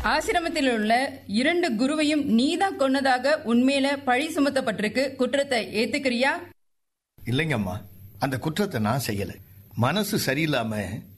ஆசிரமத்தில் உள்ள இரண்டு குருவையும் நீதான் கொன்னதாக உண்மையில பழி சுமத்தப்பட்டிருக்கு குற்றத்தை ஏத்துக்கிறியா இல்லைங்கம்மா அந்த குற்றத்தை நான் செய்யல மனசு சரியில்லாம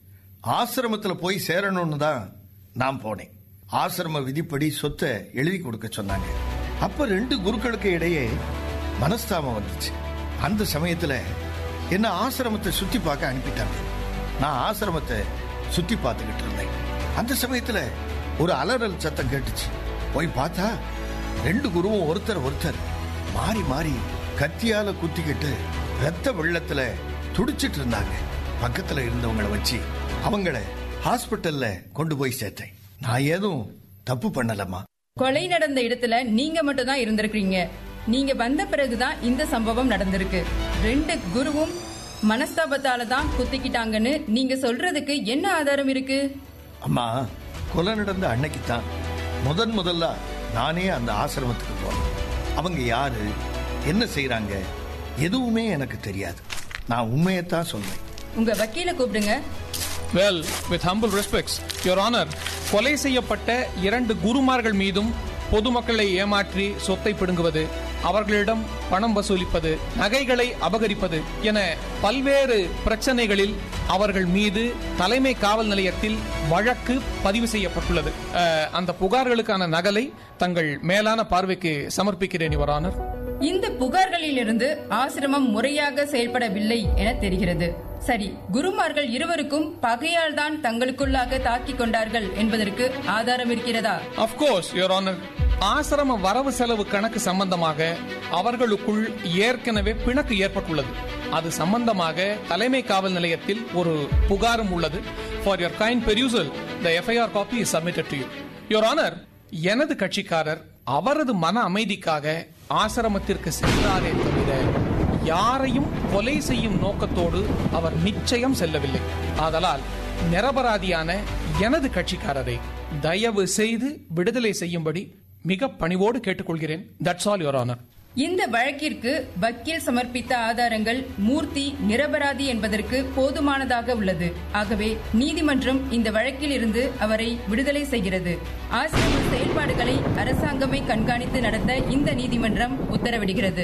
ஆசிரமத்துல போய் சேரணும்னு தான் நான் போனேன் ஆசிரம விதிப்படி சொத்தை எழுதி கொடுக்க சொன்னாங்க அப்ப ரெண்டு குருக்களுக்கு இடையே மனஸ்தாபம் வந்துச்சு அந்த சமயத்துல என்ன ஆசிரமத்தை சுத்தி பார்க்க அனுப்பிட்டாங்க நான் ஆசிரமத்தை சுத்தி பார்த்துக்கிட்டு இருந்தேன் அந்த சமயத்துல ஒரு அலறல் சத்தம் கேட்டுச்சு போய் பார்த்தா ரெண்டு குருவும் ஒருத்தர் ஒருத்தர் மாறி மாறி கத்தியால குத்திக்கிட்டு ரத்த வெள்ளத்துல துடிச்சிட்டு இருந்தாங்க பக்கத்துல இருந்தவங்களை வச்சு அவங்கள ஹாஸ்பிட்டல்ல கொண்டு போய் சேர்த்தேன் நான் ஏதும் தப்பு பண்ணலம்மா கொலை நடந்த இடத்துல நீங்க மட்டும் தான் இருந்திருக்கீங்க நீங்க வந்த பிறகுதான் இந்த சம்பவம் நடந்திருக்கு ரெண்டு குருவும் மனஸ்தாபத்தால தான் குத்திக்கிட்டாங்கன்னு நீங்க சொல்றதுக்கு என்ன ஆதாரம் இருக்கு அம்மா கொலை நடந்த அன்னைக்கு தான் முதன் முதல்ல நானே அந்த ஆசிரமத்துக்கு போனேன் அவங்க யாரு என்ன செய்றாங்க எதுவுமே எனக்கு தெரியாது நான் உண்மையைத்தான் சொல்றேன் உங்க வக்கீல கூப்பிடுங்க well with humble respects your honour கொலை செய்யப்பட்ட இரண்டு குருமார்கள் மீதும் பொதுமக்களை ஏமாற்றி சொத்தை பிடுங்குவது அவர்களிடம் பணம் வசூலிப்பது நகைகளை அபகரிப்பது என பல்வேறு பிரச்சனைகளில் அவர்கள் மீது தலைமை காவல் நிலையத்தில் வழக்கு பதிவு செய்யப்பட்டுள்ளது அஹ், அந்த புகார்களுக்கான நகலை தங்கள் மேலான பார்வைக்கு சமர்ப்பிக்கிறேன் யுவர் ஆனர் இந்த புகார்களிலிருந்து ஆசிரமம் முறையாக செயல்படவில்லை என தெரிகிறது சரி குருமார்கள் இருவருக்கும் பகையால் தான் தங்களுக்குள்ளாக தாக்கிக் கொண்டார்கள் என்பதற்கு ஆதாரம் இருக்கிறதா அப்கோர்ஸ் யுவர் ஆனர் ஆசிரம வரவு செலவு கணக்கு சம்பந்தமாக அவர்களுக்குள் ஏற்கனவே பிணக்கு ஏற்பட்டுள்ளது அது சம்பந்தமாக தலைமை காவல் நிலையத்தில் ஒரு புகாரும் உள்ளது for your kind perusal the FIR copy is submitted to you your honour எனது கட்சிக்காரர் அவரது மன அமைதிக்காக ஆசிரமத்திற்கு சென்றாரே தவிர யாரையும் கொலை செய்யும் நோக்கத்தோடு அவர் நிச்சயம் செல்லவில்லை ஆதலால் நிரபராதியான எனது கட்சிக்காரரை தயவு செய்து விடுதலை செய்யும்படி மிக பணிவோடு கேட்டுக்கொள்கிறேன் தட்ஸ் ஆல் யுவர் ஆனர் இந்த வழக்கிற்கு வக்கீல் சமர்ப்பித்த ஆதாரங்கள் மூர்த்தி நிரபராதி என்பதற்கு போதுமானதாக உள்ளது ஆகவே நீதிமன்றம் இந்த வழக்கில் இருந்து அவரை விடுதலை செய்கிறது ஆசிரம செயல்பாடுகளை அரசாங்கமே கண்காணித்து நடத்த இந்த நீதிமன்றம் உத்தரவிடுகிறது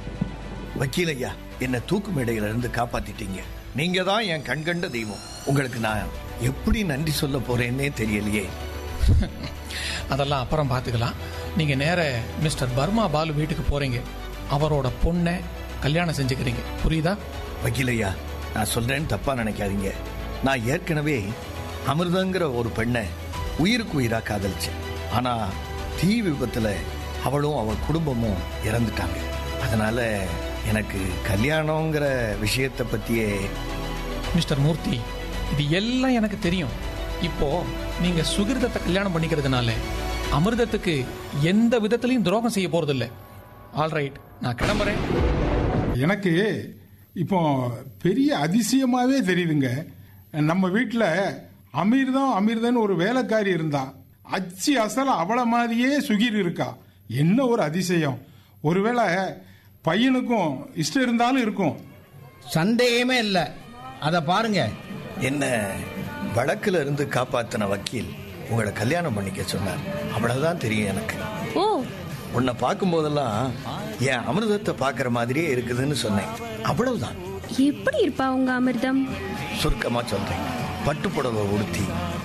வக்கீல் ஐயா என்ன தூக்கு மேடையில இருந்து காப்பாத்திட்டீங்க நீங்க தான் என் கண்கண்ட தெய்வம் உங்களுக்கு நான் எப்படி நன்றி சொல்ல போறேன்னே தெரியலையே அதெல்லாம் அப்புறம் பார்த்துக்கலாம் நீங்க நேர மிஸ்டர் பர்மா பாலு வீட்டுக்கு போறீங்க அவரோட பொண்ணை கல்யாணம் செஞ்சுக்கிறீங்க புரியுதா வக்கீல் ஐயா நான் சொல்றேன்னு தப்பா நினைக்காதீங்க நான் ஏற்கனவே அமிர்தங்கிற ஒரு பெண்ணை உயிருக்கு உயிரா காதலிச்சேன் ஆனா தீ விபத்துல அவளும் அவள் குடும்பமும் இறந்துட்டாங்க அதனால எனக்கு கல்யாணங்கிற விஷயத்தை பத்தியே மிஸ்டர் மூர்த்தி இது எல்லாம் எனக்கு தெரியும் இப்போ நீங்க சுகிர்தத்தை கல்யாணம் பண்ணிக்கிறதுனால அமிர்தத்துக்கு எந்த விதத்திலையும் துரோகம் செய்ய போறதில்ல ஆல்ரைட் நான் கிளம்புறேன் எனக்கு இப்போ பெரிய அதிசயமாவே தெரியுதுங்க நம்ம வீட்டில் அமீர்தான் அமீர்தான் ஒரு வேலைக்காரி இருந்தா அச்சு அசல அவள மாதிரியே சுகிர் இருக்கா என்ன ஒரு அதிசயம் ஒருவேளை பையனுக்கும் இஷ்டம் இருந்தாலும் இருக்கும் சந்தேகமே இல்லை அதை பாருங்க என்ன வழக்குல இருந்து காப்பாத்தின வக்கீல் உங்களை கல்யாணம் பண்ணிக்க சொன்னார் அவ்வளவுதான் தெரியும் எனக்கு ஓ உன்னை பார்க்கும் போதெல்லாம் என் அமிர்தத்தை பார்க்குற மாதிரியே இருக்குதுன்னு சொன்னேன் அவ்வளவுதான் எப்படி இருப்பா உங்க அமிர்தம் சுருக்கமா சொல்றேன் பட்டு புடவை உடுத்தி